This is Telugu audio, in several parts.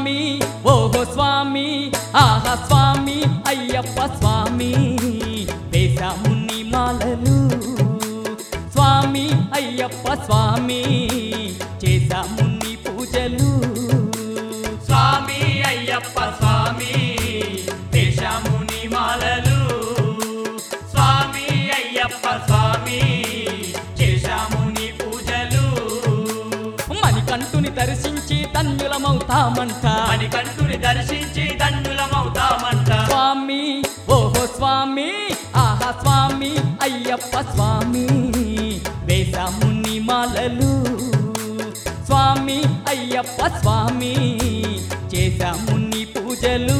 స్వామి ఓహో స్వామి ఆహా స్వామి అయ్యప్ప స్వామి వేశాము నీ మాలలు స్వామి అయ్యప్ప స్వామి చేశాము నీ పూజలు స్వామి అయ్యప్ప స్వామి దేశముని మాలలు స్వామి అయ్యప్ప స్వామి చేశాముని పూజలు మణికంఠుని దర్శించి ధన్యులమవుతామంట మణికంఠుని దర్శించి దండులమవుతామంట స్వామి ఓహో స్వామి ఆహా స్వామి అయ్యప్ప స్వామి వేశాము నీ మాలలు స్వామి అయ్యప్ప స్వామి చేశాము నీ పూజలు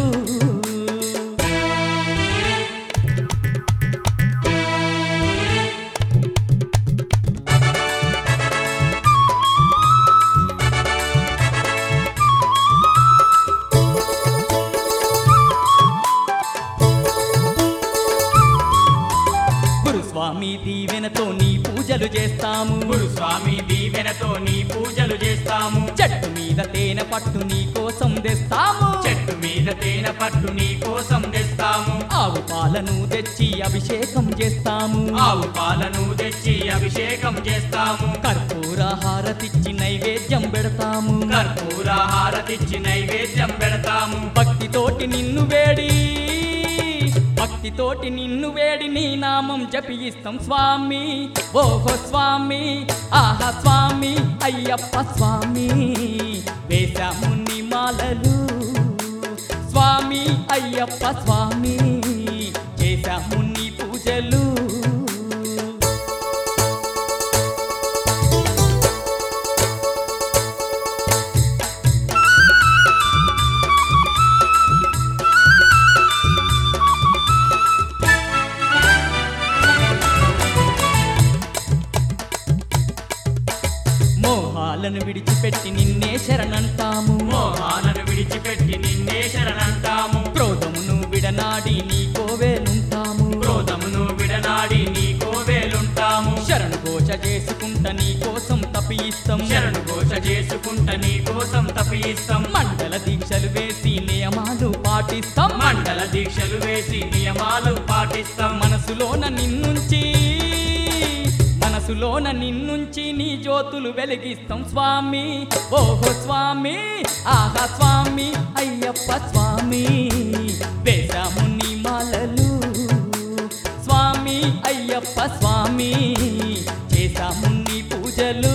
గురుస్వామి దీవెనతో నీ పూజలు చేస్తాము గురుస్వామి దీవెనతో నీ పూజలు చేస్తాము చెట్టు మీద తేనె పట్టు నీ కోసం తెస్తాము చెట్టు మీద తేనె పట్టు నీ కోసం తెస్తాము ఆవు పాలను తెచ్చి అభిషేకం చేస్తాము ఆవు పాలను తెచ్చి అభిషేకం చేస్తాము కర్పూర హారతిచ్చి నైవేద్యం పెడతాము కర్పూర హారతిచ్చి నైవేద్యం పెడతాము భక్తితోటి నిన్ను వేడి భక్తితోటి నిన్ను వేడి నీ నామం జపిస్తాం స్వామి ఓహో స్వామి ఆహా స్వామి అయ్యప్ప స్వామి వేశాము నీ మాలలు స్వామి అయ్యప్ప స్వామి చేశాము నీ పూజలు మోహాలను విడిచిపెట్టి నిన్నే శరణంటాము మోహాలను విడిచిపెట్టి నిన్నే శరణంటాము క్రోధమును విడనాడి నీ కోవేలుంటాము క్రోధమును విడనాడి నీ కోవేలుంటాము శరణు ఘోష చేసుకుంట నీ కోసం తపిస్తాం శరణు ఘోష చేసుకుంట నీ కోసం తపిస్తాం మండల దీక్షలు వేసి నియమాలు పాటిస్తాం మండల దీక్షలు వేసి నియమాలు పాటిస్తాం మనసులోన నిన్నుంచి మనసులోన నిన్నుంచి నీ జ్యోతులు వెలిగిస్తాం స్వామి ఓహో స్వామి ఆహా స్వామి అయ్యప్ప స్వామి వేశాము నీ మాలలు స్వామి అయ్యప్ప స్వామి చేశాము నీ పూజలు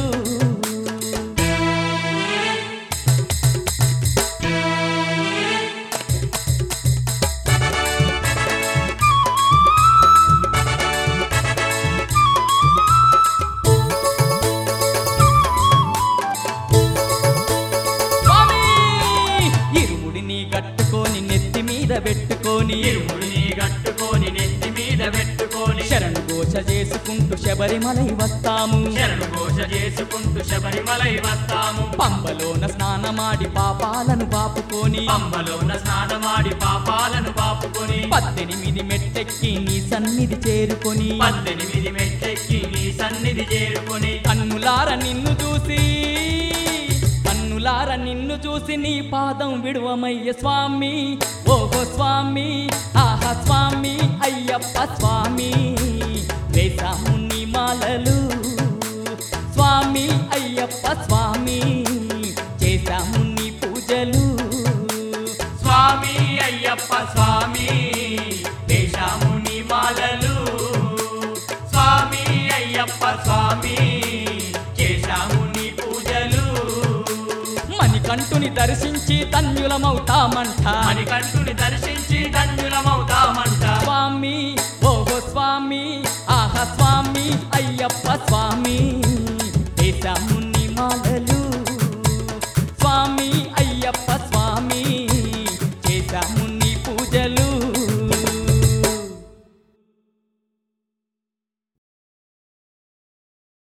స్వామి ఇరుముడిని కట్టుకొని నెత్తి మీద పెట్టుకొని ఇరుముడిని కట్టుకొని నెత్తి మీద పెట్టుకొని శరణు ఘోష చేసుకుంటూ శబరిమలై వస్తాము శరణు ఘోష చేసుకుంటూ శబరిమలై వస్తాము పంబలోన స్నానమాడి పాపాలను పాపుకొని పంబలోన స్నానమాడి పాపాలను పాపుకొని పద్దెనిమిది మెట్టెక్కి నీ సన్నిధి చేరుకొని పద్దెనిమిది మెట్టెక్కి నీ సన్నిధి చేరుకొని కన్నులార నిన్ను చూసి కన్నులార నిన్ను చూసి నీ పాదం విడువమయ్య స్వామి ఓహో స్వామి ఆహా స్వామి అయ్యప్ప స్వామి వేశాము నీ మాలలు స్వామి అయ్యప్ప స్వామి చేశాము నీ పూజలు స్వామి అయ్యప్ప స్వామి వేషాము నీ మాలలు స్వామి అయ్యప్ప స్వామి చేశాము నీ పూజలు మణికంఠుని దర్శించి ధన్యులమవుతామంట మణికంఠుని దర్శించి ధన్యులమవుతామంట స్వామి ఓహో స్వామి ఆహా స్వామి అయ్యప్ప స్వామి వేశాము